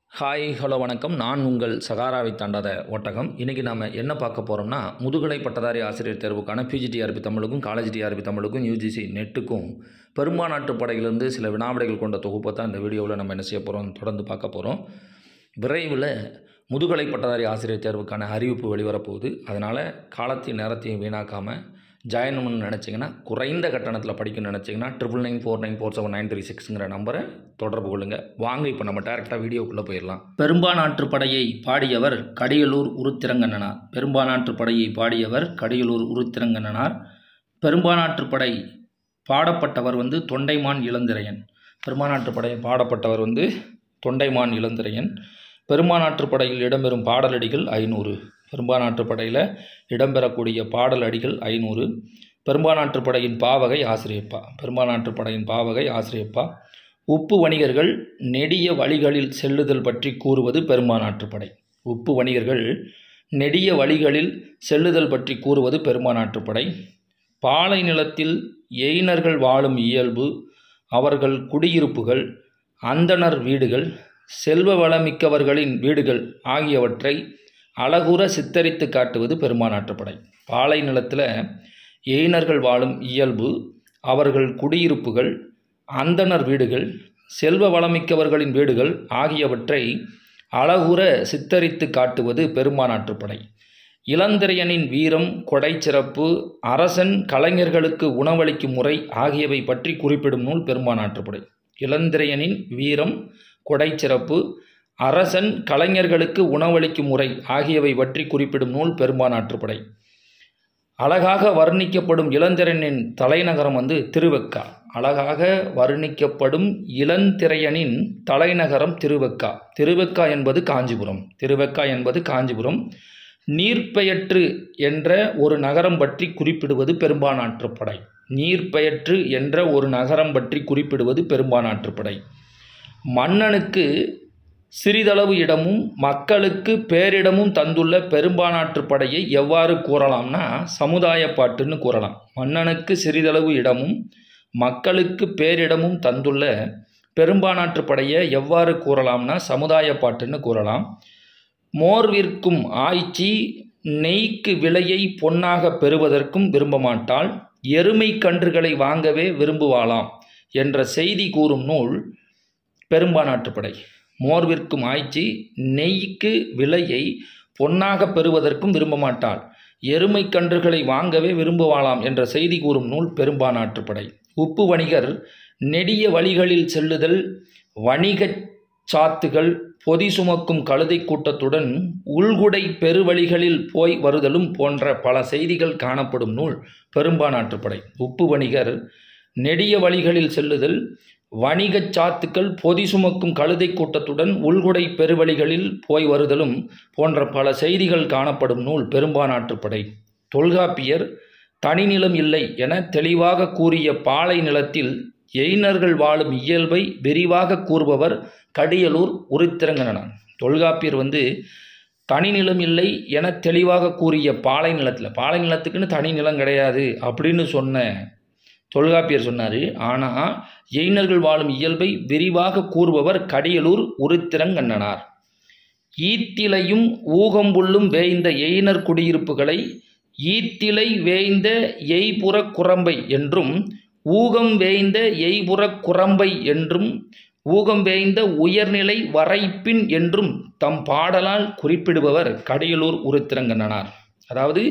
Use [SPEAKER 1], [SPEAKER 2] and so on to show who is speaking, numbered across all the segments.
[SPEAKER 1] hi hello வணக்கம் நான் உங்கள் சகாராவை தாண்டாத ஒட்டகம் இன்றைக்கி நாம் என்ன பார்க்க போகிறோம்னா முதுகலை பட்டதாரி ஆசிரியர் தேர்வுக்கான பிஜிடிஆர்பி தமிழுக்கும் காலேஜ் டிஆர்பி தமிழுக்கும் யூஜிசி நெட்டுக்கும் பெரும்பாநாட்டு படையிலிருந்து சில வினாவிடைகள் கொண்ட தொகுப்பை தான் இந்த வீடியோவில் நம்ம என்ன செய்ய போகிறோம் தொடர்ந்து பார்க்க போகிறோம் விரைவில் முதுகலை பட்டதாரி ஆசிரியர் தேர்வுக்கான அறிவிப்பு வெளிவரப்போகுது அதனால் காலத்தையும் நேரத்தையும் வீணாக்காமல் ஜாயின் பண்ணணும்னு நினச்சிங்கன்னா குறைந்த கட்டணத்தில் படிக்கணும்னு நினச்சிங்கன்னா triple nine four nine four seven nine three சிக்ஸுங்கிற நம்பரை தொடர்பு கொள்ளுங்கள் வாங்க இப்போ நம்ம டேரெக்டாக வீடியோக்குள்ளே போயிடலாம் பெரும்பாநாட்டு படையை பாடியவர் கடியலூர் உருத்திரங்கண்ணனார் பெரும்பாநாட்டு படையை பாடியவர் கடியலூர் உருத்திரங்கண்ணனார் பெரும்பாநாட்டு படை பாடப்பட்டவர் வந்து தொண்டைமான் இளந்திரையன் பெரும்பாநாட்டு படை பாடப்பட்டவர் வந்து தொண்டைமான் இளந்திரையன் பெரும்பாநாட்டு படையில் இடம்பெறும் பாடலடிகள் ஐநூறு பெரும்பாநாட்டு படையில் இடம்பெறக்கூடிய பாடல் அடிகள் ஐநூறு பெரும்பாநாட்டு படையின் பாவகை ஆசிரியப்பா பெரும்பாநாட்டு படையின் பாவகை ஆசிரியப்பா உப்பு வணிகர்கள் நெடிய வழிகளில் செல்லுதல் பற்றி கூறுவது பெரும்பாநாட்டு படை உப்பு வணிகர்கள் நெடிய வழிகளில் செல்லுதல் பற்றி கூறுவது பெரும்பாநாட்டு படை பாலை நிலத்தில் எயினர்கள் வாழும் இயல்பு அவர்கள் குடியிருப்புகள் அந்தணர் வீடுகள் செல்வ வளமிக்கவர்களின் வீடுகள் ஆகியவற்றை அழகுற சித்தரித்து காட்டுவது பெருமானாற்றுப்படை பாலை நிலத்தில் எயினர்கள் வாழும் இயல்பு அவர்கள் குடியிருப்புகள் அந்தணர் வீடுகள் செல்வ வளமிக்கவர்களின் வீடுகள் ஆகியவற்றை அழகுற சித்தரித்து காட்டுவது பெருமானாற்றுப்படை இளந்திரையனின் வீரம் கொடைச்சிறப்பு அரசன் கலைஞர்களுக்கு உணவளிக்கும் முறை ஆகியவை பற்றி குறிப்பிடும் நூல் பெருமானாற்றுப்படை இளந்திரையனின் வீரம் கொடைச்சிறப்பு அரசன் கலைஞர்களுக்கு உணவளிக்கும் முறை ஆகியவை பற்றி குறிப்பிடும் நூல் பெரும்பானாற்றுப்படை அழகாக வர்ணிக்கப்படும் இளந்திரையனின் தலைநகரம் வந்து திருவெக்கா அழகாக வர்ணிக்கப்படும் இளந்திரையனின் தலைநகரம் திருவெக்கா திருவெக்கா என்பது காஞ்சிபுரம் திருவெக்கா என்பது காஞ்சிபுரம் நீர்ப்பெயற்று என்ற ஒரு நகரம் பற்றி குறிப்பிடுவது பெரும்பானாற்றுப்படை நீர்ப்பெயற்று என்ற ஒரு நகரம் பற்றி குறிப்பிடுவது பெரும்பானாற்றுப்படை மன்னனுக்கு சிறிதளவு இடமும் மக்களுக்கு பேரிடமும் தந்துள்ள பெரும்பானாற்று படையை எவ்வாறு கூறலாம்னா சமுதாய பாட்டுன்னு கூறலாம் மன்னனுக்கு சிறிதளவு இடமும் மக்களுக்கு பேரிடமும் தந்துள்ள பெரும்பானாற்று படையை எவ்வாறு கூறலாம்னா சமுதாய பாட்டுன்னு கூறலாம் மோர் விற்கும் ஆய்ச்சி நெய்க்கு விலையை பொன்னாக பெறுவதற்கும் விரும்ப மாட்டாள் எருமை கன்றுகளை வாங்கவே விரும்புவாளாம் என்ற செய்தி கூறும் நூல் பெரும்பானாற்றுப்படை மோர் விற்கும் ஆய்ச்சி நெய்க்கு விலையை பொன்னாக பெறுவதற்கும் விரும்ப மாட்டாள் எருமை கன்றுகளை வாங்கவே விரும்புவாளாம் என்ற செய்தி கூறும் நூல் பெரும்பானாற்றுப்படை உப்பு வணிகர் நெடிய வழிகளில் செல்லுதல் வணிகச் சாத்துகள் பொதி சுமக்கும் கழுதை கூட்டத்துடன் உள்குடை பெருவழிகளில் போய் வருதலும் போன்ற பல செய்திகள் காணப்படும் நூல் பெரும்பானாற்றுப்படை உப்பு வணிகர் நெடிய வழிகளில் செல்லுதல் வணிகச் சாத்துக்கள் பொதி சுமக்கும் கழுதை கூட்டத்துடன் உள்குடை பெருவழிகளில் போய் வருதலும் போன்ற பல செய்திகள் காணப்படும் நூல் பெரும்பானாற்றுப்படை தொல்காப்பியர் தனிநிலம் இல்லை என தெளிவாக கூறிய பாலை நிலத்தில் எயினர்கள் வாழும் இயல்பை விரிவாக கூறுபவர் கடியலூர் உருத்திரங்கனான் தொல்காப்பியர் வந்து தனிநிலம் இல்லை என தெளிவாக கூறிய பாலை நிலத்தில் பாலை நிலத்துக்குன்னு தனி நிலம் கிடையாது அப்படின்னு சொன்ன தொல்காப்பியர் சொன்னார் ஆனால் எயினர்கள் வாழும் இயல்பை விரிவாக கூறுபவர் கடியலூர் உருத்திரங்கண்ணனார் ஈத்திலையும் ஊகம்புள்ளும் வேய்ந்த எயினர் குடியிருப்புகளை ஈத்திலை வேய்ந்த எய்புற குரம்பை என்றும் ஊகம் வேய்ந்த எய்புற குரம்பை என்றும் ஊகம் வேய்ந்த உயர்நிலை வரைப்பின் என்றும் தம் பாடலால் குறிப்பிடுபவர் கடியலூர் உருத்திரங்கண்ணனார் அதாவது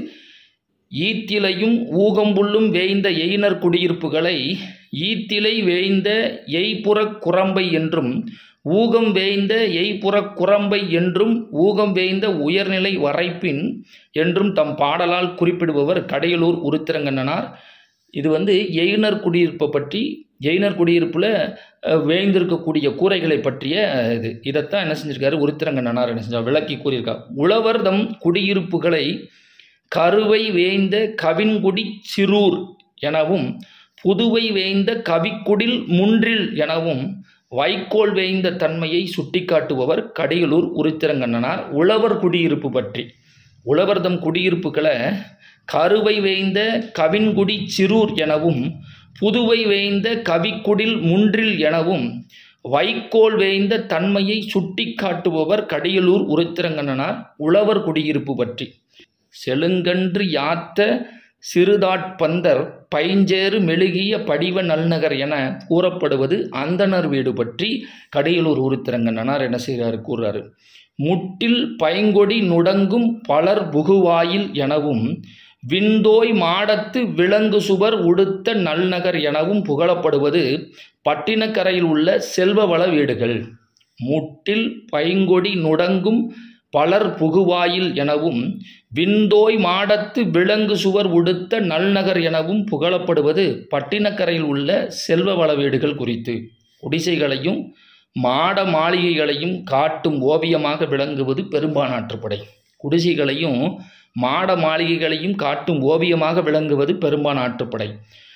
[SPEAKER 1] ஈத்திலையும் ஊகம்புள்ளும் வேய்ந்த எயினர் குடியிருப்புகளை ஈத்திலை வேய்ந்த எய்புறக் குரம்பை என்றும் ஊகம் வேய்ந்த எய்புறக் குரம்பை என்றும் ஊகம் வேய்ந்த உயர்நிலை வரைப்பின் என்றும் தம் பாடலால் குறிப்பிடுபவர் கடையலூர் உருத்திரங்கண்ணனார் இது வந்து எயினர் குடியிருப்பை பற்றி எயினர் குடியிருப்பில் வேய்ந்திருக்கக்கூடிய கூரைகளை பற்றிய இது இதைத்தான் என்ன செஞ்சிருக்காரு உருத்திரங்கண்ணனார் என்ன செஞ்சார் விளக்கி கூறியிருக்கார் உழவர் தம் குடியிருப்புகளை கருவை வேய்ந்த கவின்குடி சிறூர் எனவும் புதுவை வேய்ந்த கவிக்குடில் முன்றில் எனவும் வைக்கோல் வேய்ந்த தன்மையை சுட்டிக்காட்டுபவர் கடியலூர் உருத்திரங்கண்ணனார் உழவர் குடியிருப்பு பற்றி உழவர்தம் குடியிருப்புகளை கருவை வேய்ந்த கவின்குடி சிறூர் எனவும் புதுவை வேய்ந்த கவிக்குடில் முன்றில் எனவும் வைக்கோல் வேய்ந்த தன்மையை சுட்டி காட்டுபவர் கடியலூர் உருத்திரங்கண்ணனார் உழவர் குடியிருப்பு பற்றி செழுங்கன்று யாத்த சிறுதாட்பந்தர் பைஞ்சேறு மெழுகிய படிவ நல்நகர் என கூறப்படுவது அந்தணர் வீடு பற்றி கடியலூர் உருத்திரங்கண்ணனார் என்ன செய்கிறாரு கூறுறாரு முட்டில் பைங்கொடி நுடங்கும் பலர் புகுவாயில் எனவும் விந்தோய் மாடத்து விலங்கு சுவர் உடுத்த நல்நகர் எனவும் புகழப்படுவது பட்டினக்கரையில் உள்ள செல்வவள வீடுகள் முட்டில் பைங்கொடி நுடங்கும் பலர் புகுவாயில் எனவும் விந்தோய் மாடத்து விலங்கு சுவர் உடுத்த நல்நகர் எனவும் புகழப்படுவது பட்டினக்கரையில் உள்ள செல்வவள வீடுகள் குறித்து குடிசைகளையும் மாட மாளிகைகளையும் காட்டும் ஓவியமாக விளங்குவது பெரும்பானாற்றுப்படை குடிசைகளையும் மாட மாளிகைகளையும் காட்டும் ஓவியமாக விளங்குவது பெரும்பானாற்றுப்படை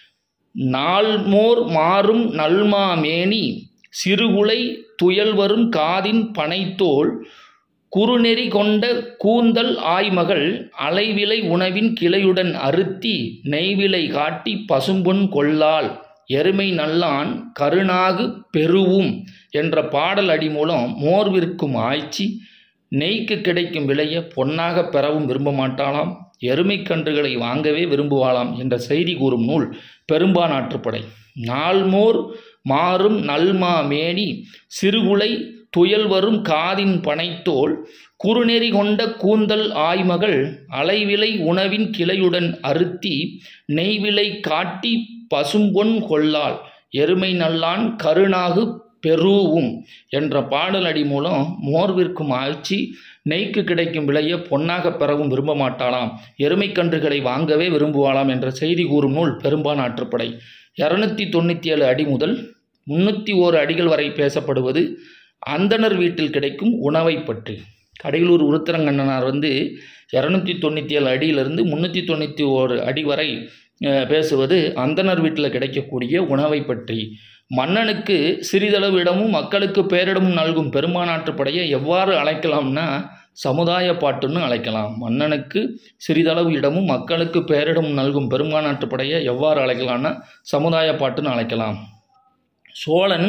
[SPEAKER 1] நாள்மோர் மாறும் நல்மாமேனி சிறுகுலை துயல் வரும் காதின் பனைத்தோல் குறுநெறி கொண்ட கூந்தல் ஆய்மகள் அலைவிலை உணவின் கிளையுடன் அறுத்தி நெய்விலை காட்டி பசும்பொன் கொள்ளால் எருமை நல்லான் கருணாகு பெருவும் என்ற பாடல் அடி மூலம் மோர் விற்கும் ஆய்ச்சி நெய்க்கு கிடைக்கும் விலையை பொன்னாக பெறவும் விரும்ப மாட்டாளாம் எருமை கன்றுகளை வாங்கவே விரும்புவாளாம் என்ற செய்தி கூறும் நூல் பெரும்பானாற்றுப்படை நாள்மோர் மாறும் நல்மா மேனி சிறுகுலை துயல் வரும் காதின் பனைத்தோல் குறுநெறி கொண்ட கூந்தல் ஆய்மகள் அலைவிலை உணவின் கிளையுடன் அறுத்தி நெய்விலை காட்டி பசும்பொன் கொள்ளால் எருமை நல்லான் கருணாகு பெருவும் என்ற பாடலடி மூலம் மோர் விற்கும் ஆட்சி நெய்க்கு கிடைக்கும் விலையை பொன்னாக பெறவும் விரும்ப மாட்டாளாம் எருமைக்கன்றுகளை வாங்கவே விரும்புவாளாம் என்ற செய்தி கூறும் நூல் பெரும்பானாற்றுப்படை இரநூத்தி தொண்ணூற்றி ஏழு அடி முதல் முன்னூற்றி ஓரு அடிகள் வரை பேசப்படுவது அந்தணர் வீட்டில் கிடைக்கும் உணவை பற்றி கடையலூர் உருத்திரங்கண்ணனார் வந்து இரநூத்தி தொண்ணூற்றி ஏழு அடியிலிருந்து முந்நூற்றி தொண்ணூற்றி ஓரு அடி வரை அஹ், பேசுவது அந்தணர் வீட்டில் கிடைக்கக்கூடிய உணவை பற்றி மன்னனுக்கு சிறிதளவு இடமும் மக்களுக்கு பேரிடமும் நல்கும் பெருமானாற்று படையை எவ்வாறு அழைக்கலாம்னா சமுதாய பாட்டுன்னு அழைக்கலாம் மன்னனுக்கு சிறிதளவு இடமும் மக்களுக்கு பேரிடமும் நல்கும் பெருமானாற்று படையை எவ்வாறு அழைக்கலாம்னா சமுதாய பாட்டுன்னு அழைக்கலாம் சோழன்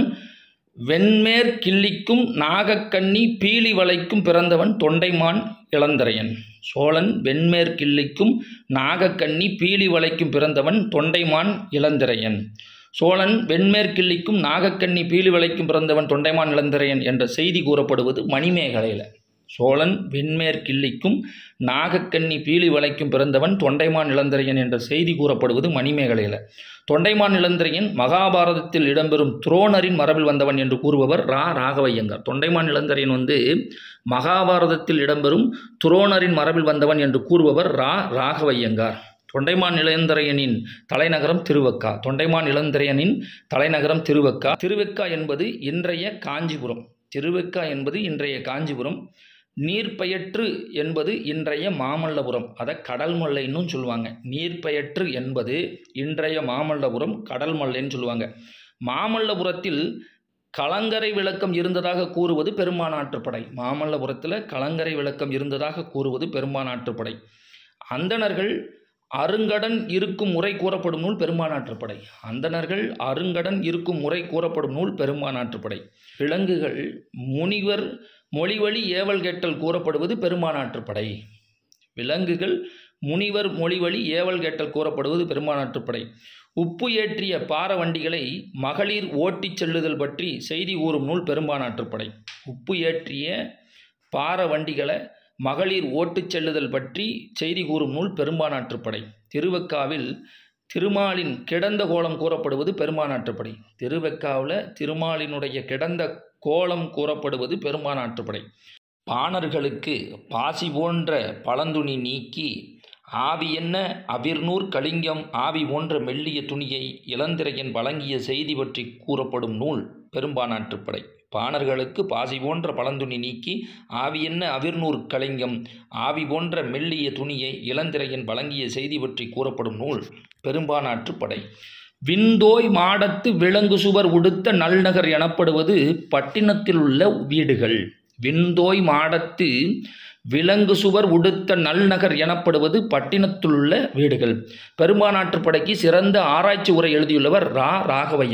[SPEAKER 1] வெண்மேற் கிள்ளிக்கும் நாகக்கண்ணி பீலி வளைக்கும் பிறந்தவன் தொண்டைமான் இளந்தரையன் சோழன் வெண்மேற் கிள்ளிக்கும் நாகக்கண்ணி பீலி வளைக்கும் பிறந்தவன் தொண்டைமான் இளந்திரையன் சோழன் வெண்மேற் கிள்ளிக்கும் நாகக்கண்ணி பீலி வளைக்கும் பிறந்தவன் தொண்டைமான் இளந்திரையன் என்ற செய்தி கூறப்படுவது மணிமேகலையில் சோழன் வெண்மேற் கிள்ளிக்கும் நாகக்கண்ணி பீலி வளைக்கும் பிறந்தவன் தொண்டைமான் இளந்திரையன் என்ற செய்தி கூறப்படுவது மணிமேகலையில் தொண்டைமான் இளந்திரையன் மகாபாரதத்தில் இடம்பெறும் துரோணரின் மரபில் வந்தவன் என்று கூறுபவர் ரா ராகவையங்கார் தொண்டைமான் இளந்திரையன் வந்து மகாபாரதத்தில் இடம்பெறும் துரோணரின் மரபில் வந்தவன் என்று கூறுபவர் ரா ராகவையங்கார் தொண்டைமான் இளந்திரையனின் தலைநகரம் திருவக்கா தொண்டைமான் இளந்திரையனின் தலைநகரம் திருவக்கா திருவெக்கா என்பது இன்றைய காஞ்சிபுரம் திருவெக்கா என்பது இன்றைய காஞ்சிபுரம் நீர்ப்பெயற்று என்பது இன்றைய மாமல்லபுரம் அதை கடல் மல்லைன்னும் சொல்லுவாங்க நீர்ப்பெயற்று என்பது இன்றைய மாமல்லபுரம் கடல் மல்லைன்னு சொல்லுவாங்க மாமல்லபுரத்தில் கலங்கரை விளக்கம் இருந்ததாக கூறுவது பெரும்பானாற்றுப்படை மாமல்லபுரத்தில் கலங்கரை விளக்கம் இருந்ததாக கூறுவது பெரும்பானாற்றுப்படை அந்தணர்கள் அருங்கடன் இருக்கும் முறை கூறப்படும் நூல் பெரும்பானாற்றுப்படை அந்தணர்கள் அருங்கடன் இருக்கும் முறை கூறப்படும் நூல் பெரும்பானாற்றுப்படை விலங்குகள் முனிவர் மொழிவழி ஏவல் கேட்டல் கூறப்படுவது பெரும்பானாற்றுப்படை விலங்குகள் முனிவர் மொழிவழி ஏவல் கேட்டல் கூறப்படுவது பெரும்பானாற்றுப்படை உப்பு ஏற்றிய பார வண்டிகளை மகளிர் ஓட்டிச் செல்லுதல் பற்றி செய்தி கூறும் நூல் பெரும்பானாற்றுப்படை உப்பு ஏற்றிய பார வண்டிகளை மகளிர் ஓட்டுச் செல்லுதல் பற்றி செய்தி கூறும் நூல் பெரும்பானாற்றுப்படை திருவெக்காவில் திருமாலின் கிடந்த கோலம் கூறப்படுவது பெரும்பானாற்றுப்படை திருவெக்காவில் திருமாலினுடைய கிடந்த கோலம் கூறப்படுவது பெரும்பானாற்றுப்படை பாணர்களுக்கு பாசி போன்ற பழந்துணி நீக்கி ஆவி என்ன அவிர்நூர் கலிங்கம் ஆவி போன்ற மெல்லிய துணியை இளந்திரையன் வழங்கிய செய்தி பற்றி கூறப்படும் நூல் பெரும்பானாற்றுப்படை பாணர்களுக்கு பாசி போன்ற பழந்துணி நீக்கி ஆவி என்ன அவிர்நூர் கலிங்கம் ஆவி போன்ற மெல்லிய துணியை இளந்திரையன் வழங்கிய செய்தி பற்றி கூறப்படும் நூல் பெரும்பானாற்றுப்படை விந்தோய் மாடத்து விலங்கு சுவர் உடுத்த நல்நகர் எனப்படுவது பட்டினத்தில் உள்ள வீடுகள் விந்தோய் மாடத்து விலங்கு சுவர் உடுத்த நல்நகர் எனப்படுவது பட்டினத்திலுள்ள வீடுகள் பெரும்பானாற்றுப்படைக்கு சிறந்த ஆராய்ச்சி உரை எழுதியுள்ளவர் ரா ராகவையங்கார்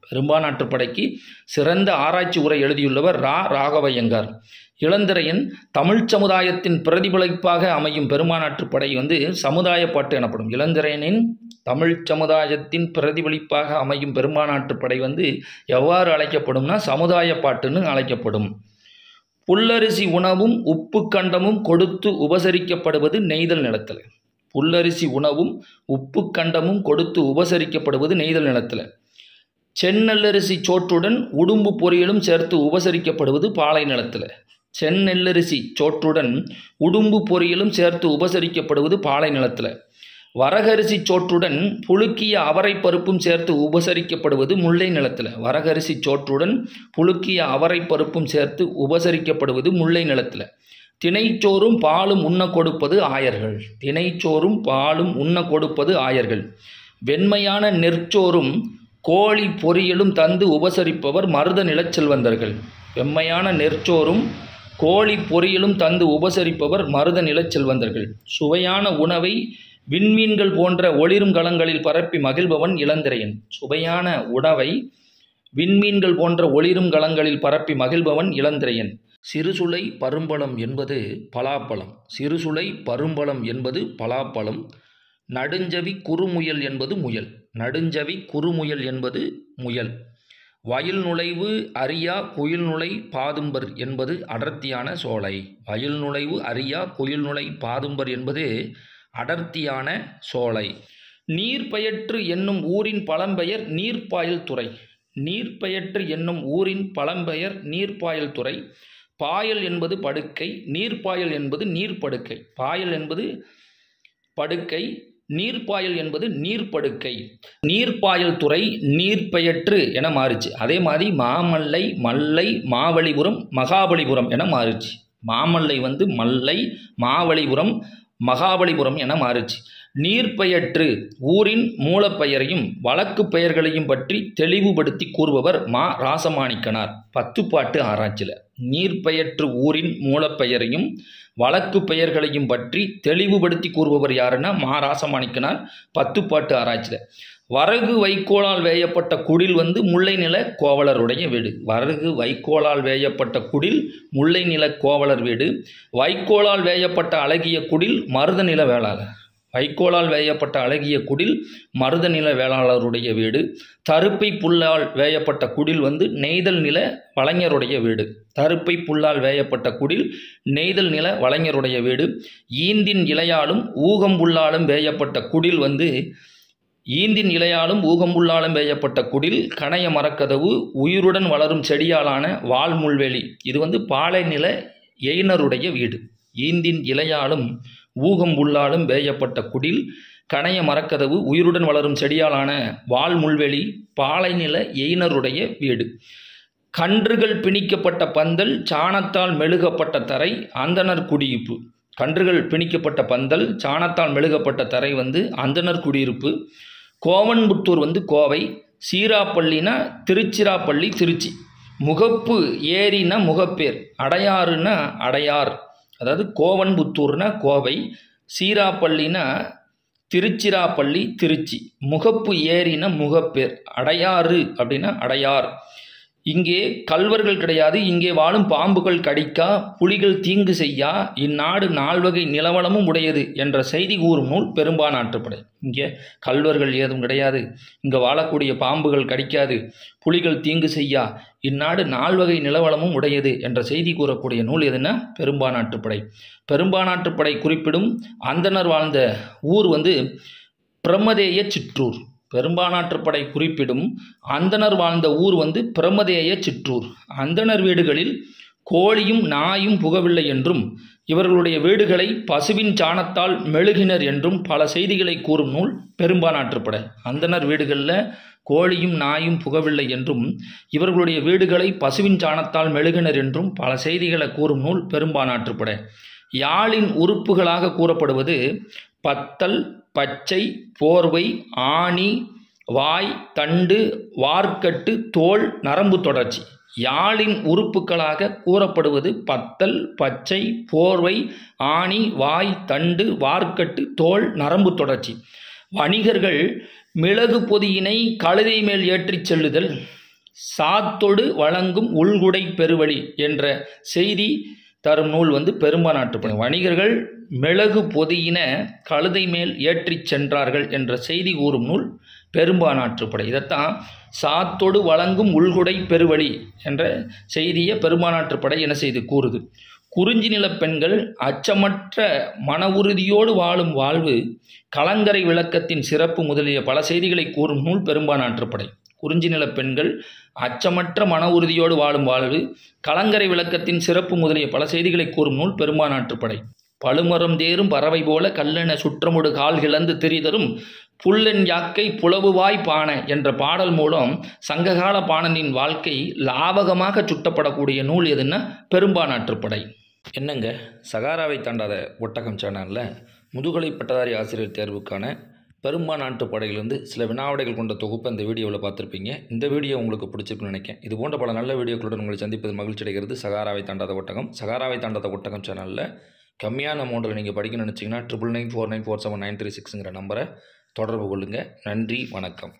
[SPEAKER 1] பெரும்பானாற்றுப்படைக்கு சிறந்த ஆராய்ச்சி உரை எழுதியுள்ளவர் ரா ராகவையங்கார் இளந்திரையன் தமிழ் சமுதாயத்தின் பிரதிபலிப்பாக அமையும் பெருமானாற்றுப்படை வந்து சமுதாய பாட்டு எனப்படும் இளந்திரையனின் தமிழ் சமுதாயத்தின் பிரதிபலிப்பாக அமையும் பெருமானாற்றுப்படை வந்து எவ்வாறு அழைக்கப்படும்னா சமுதாய பாட்டுன்னு அழைக்கப்படும் புல்லரிசி உணவும் உப்பு கண்டமும் கொடுத்து உபசரிக்கப்படுவது நெய்தல் நிலத்தில் புல்லரிசி உணவும் உப்பு கண்டமும் கொடுத்து உபசரிக்கப்படுவது நெய்தல் நிலத்தில் செந்நெல்லரிசி சோற்றுடன் உடும்பு பொரியலும் சேர்த்து உபசரிக்கப்படுவது பாலை நிலத்தில் செந்நெல்லரிசி சோற்றுடன் உடும்பு பொரியலும் சேர்த்து உபசரிக்கப்படுவது பாலை நிலத்தில் வரகரிசி சோற்றுடன் புழுக்கிய அவரை பருப்பும் சேர்த்து உபசரிக்கப்படுவது முல்லை நிலத்தில் வரகரிசி சோற்றுடன் புழுக்கிய அவரை பருப்பும் சேர்த்து உபசரிக்கப்படுவது முல்லை நிலத்தில் தினைச்சோறும் பாலும் உண்ண கொடுப்பது ஆயர்கள் தினைச்சோறும் பாலும் உண்ண கொடுப்பது ஆயர்கள் வெண்மையான நெற்சோறும் கோழி பொரியலும் தந்து உபசரிப்பவர் மருத நிலச்செல்வந்தர்கள் வெம்மையான நெற்சோறும் கோழி பொரியலும் தந்து உபசரிப்பவர் மருத நிலச்செல்வந்தர்கள் சுவையான உணவை விண்மீன்கள் போன்ற ஒளிரும் களங்களில் பரப்பி மகிழ்பவன் இளந்திரையன் சுவையான உணவை விண்மீன்கள் போன்ற ஒளிரும் களங்களில் பரப்பி மகிழ்பவன் இளந்திரையன் சிறுசுளை பரும்பழம் என்பது பலாப்பழம் சிறுசுளை பரும்பழம் என்பது பலாப்பழம் நடுஞ்சவி குறுமுயல் என்பது முயல் நடுஞ்சவி குறுமுயல் என்பது முயல் வயல் நுழைவு அரியா குயில் நுழை பாதும்பர் என்பது அடர்த்தியான சோலை வயல் நுழைவு அரியா குயில் நுழை பாதும்பர் என்பது அடர்த்தியான சோலை நீர்பெயற்று என்னும் ஊரின் பழம்பெயர் நீர்ப்பாயல் துறை நீர்பெயற்று என்னும் ஊரின் பழம்பெயர் நீர்ப்பாயல் துறை பாயல் என்பது படுக்கை நீர்ப்பாயல் என்பது நீர்ப்படுக்கை பாயல் என்பது படுக்கை நீர்ப்பாயல் என்பது நீர்ப்படுக்கை நீர்ப்பாயல் துறை நீர்பெயற்று என மாறுச்சு அதே மாதிரி மாமல்லை மல்லை மாவலிபுரம் மகாபலிபுரம் என மாறுச்சு மாமல்லை வந்து மல்லை மாவலிபுரம் மகாபலிபுரம் என மாறுச்சு நீர்பெயற்று ஊரின் மூலப்பெயரையும் வழக்கு பெயர்களையும் பற்றி தெளிவுபடுத்தி கூறுபவர் மா ராசமாணிக்கனார் பத்துப்பாட்டு ஆராய்ச்சியில் நீர்பெயற்று ஊரின் மூலப்பெயரையும் வழக்கு பெயர்களையும் பற்றி தெளிவுபடுத்தி கூறுபவர் யாருன்னா மா ராசமாணிக்கனார் பத்துப்பாட்டு ஆராய்ச்சியில் வரகு வைக்கோலால் வேயப்பட்ட குடில் வந்து முல்லை நில கோவலருடைய வீடு வரகு வைக்கோலால் வேயப்பட்ட குடில் முல்லை நில கோவலர் வீடு வைக்கோலால் வேயப்பட்ட அழகிய குடில் மருத நில வேளாளர் வைக்கோலால் வேயப்பட்ட அழகிய குடில் மருத நில வேளாளருடைய வீடு தருப்பை புல்லால் வேயப்பட்ட குடில் வந்து நெய்தல் நில வலைஞருடைய வீடு தருப்பை புல்லால் வேயப்பட்ட குடில் நெய்தல் நில வலைஞருடைய வீடு ஈந்தின் இலையாலும் ஊகம்புல்லாலும் வேயப்பட்ட குடில் வந்து ஈந்தின் இலையாலும் ஊகம்புல்லாலும் வேயப்பட்ட குடில் கணைய மரக்கதவு உயிருடன் வளரும் செடியாலான வால்முள்வெளி இது வந்து பாலை நில எயினருடைய வீடு ஈந்தின் இலையாலும் ஊகம்புல்லாலும் வேயப்பட்ட குடில் கணைய மரக்கதவு உயிருடன் வளரும் செடியாலான வால்முள்வெளி பாலை நில எயினருடைய வீடு கன்றுகள் பிணிக்கப்பட்ட பந்தல் சாணத்தால் மெழுகப்பட்ட தரை அந்தனர் குடியிருப்பு கன்றுகள் பிணிக்கப்பட்ட பந்தல் சாணத்தால் மெழுகப்பட்ட தரை வந்து அந்தனர் குடியிருப்பு கோவன்புத்தூர் வந்து கோவை சீராப்பள்ளினா திருச்சிராப்பள்ளி திருச்சி முகப்பு ஏரினா முகப்பேர் அடையாறுனா அடையார் அதாவது கோவன்புத்தூர்னா கோவை சீராப்பள்ளினா திருச்சிராப்பள்ளி திருச்சி முகப்பு ஏரினா முகப்பேர் அடையாறு அப்படின்னா அடையார் இங்கே கல்வர்கள் கிடையாது இங்கே வாழும் பாம்புகள் கடிக்கா புலிகள் தீங்கு செய்யா இந்நாடு நால்வகை நிலவளமும் உடையது என்ற செய்தி கூறும் நூல் பெரும்பானாற்றுப்படை இங்கே கல்வர்கள் ஏதும் கிடையாது இங்கே வாழக்கூடிய பாம்புகள் கடிக்காது புலிகள் தீங்கு செய்யா இந்நாடு நால்வகை நிலவளமும் உடையது என்ற செய்தி கூறக்கூடிய நூல் எதுன்னா பெரும்பானாற்றுப்படை பெரும்பானாற்றுப்படை குறிப்பிடும் அந்தனர் வாழ்ந்த ஊர் வந்து பிரமதேய சிற்றூர் பெரும்பானாற்றுப்படை குறிப்பிடும் அந்தனர் வாழ்ந்த ஊர் வந்து பிரமதேய சிற்றூர் அந்தனர் வீடுகளில் கோழியும் நாயும் புகவில்லை என்றும் இவர்களுடைய வீடுகளை பசுவின் சாணத்தால் மெழுகினர் என்றும் பல செய்திகளை கூறும் நூல் பெரும்பானாற்றுப்படை அந்தனர் வீடுகளில் கோழியும் நாயும் புகவில்லை என்றும் இவர்களுடைய வீடுகளை பசுவின் சாணத்தால் மெழுகினர் என்றும் பல செய்திகளை கூறும் நூல் பெரும்பானாற்றுப்படை யாழின் உறுப்புகளாக கூறப்படுவது பத்தல் பச்சை போர்வை ஆணி வாய் தண்டு வார்க்கட்டு தோல் நரம்பு தொடர்ச்சி யாழின் உறுப்புகளாக கூறப்படுவது பத்தல் பச்சை போர்வை ஆணி வாய் தண்டு வார்க்கட்டு தோல் நரம்பு தொடர்ச்சி வணிகர்கள் மிளகு பொதியினை கழுதை மேல் ஏற்றிச் செல்லுதல் சாத்தொடு வழங்கும் உள்குடை பெருவழி என்ற செய்தி தரும் நூல் வந்து பெரும்பா நாட்டுப்படை வணிகர்கள் மிளகு பொதியின கழுதை மேல் ஏற்றிச் சென்றார்கள் என்ற செய்தி கூறும் நூல் பெரும்பா நாட்டுப்படை இதைத்தான் சாத்தொடு வழங்கும் உள்குடை பெருவழி என்ற செய்தியை பெரும்பா நாட்டுப்படை என செய்து கூறுது குறிஞ்சி நிலப் பெண்கள் அச்சமற்ற மன உறுதியோடு வாழும் வாழ்வு கலங்கரை விளக்கத்தின் சிறப்பு முதலிய பல செய்திகளை கூறும் நூல் பெரும்பா நாட்டுப்படை குறிஞ்சி நிலப் பெண்கள் அச்சமற்ற மன உறுதியோடு வாழும் வாழ்வு கலங்கரை விளக்கத்தின் சிறப்பு முதலிய பல செய்திகளை கூறும் நூல் பெரும்பா நாட்டுப்படை பழுமரம் தேரும் பறவை போல கல்லென சுற்றமுடு கால் கிளந்து திரிதரும் புல்லென் யாக்கை புலவுவாய் பான என்ற பாடல் மூலம் சங்ககால பாணனின் வாழ்க்கை லாபகமாக சுட்டப்படக்கூடிய நூல் எதுன்னா பெரும்பா நாட்டுப்படை என்னங்க சகாராவை தாண்டாத ஒட்டகம் சேனலில் முதுகலை பட்டதாரி ஆசிரியர் தேர்வுக்கான பெரும்பா நாட்டு படையிலிருந்து சில வினாவிடைகள் கொண்ட தொகுப்பை இந்த வீடியோவில் பார்த்துருப்பீங்க இந்த வீடியோ உங்களுக்கு பிடிச்சிருக்குன்னு நினைக்கிறேன் இது போன்ற பல நல்ல வீடியோக்களுடன் உங்களை சந்திப்பது மகிழ்ச்சி அடைகிறது சகாராவை தாண்டாத ஒட்டகம் சகாராவை தாண்டாத ஒட்டகம் சேனலில் கம்மியான அமௌண்ட்டில் நீங்கள் படிக்கணும்னு நினச்சிங்கன்னா triple nine four nine four seven nine three சிக்ஸுங்கிற நம்பரை தொடர்பு கொள்ளுங்கள் நன்றி வணக்கம்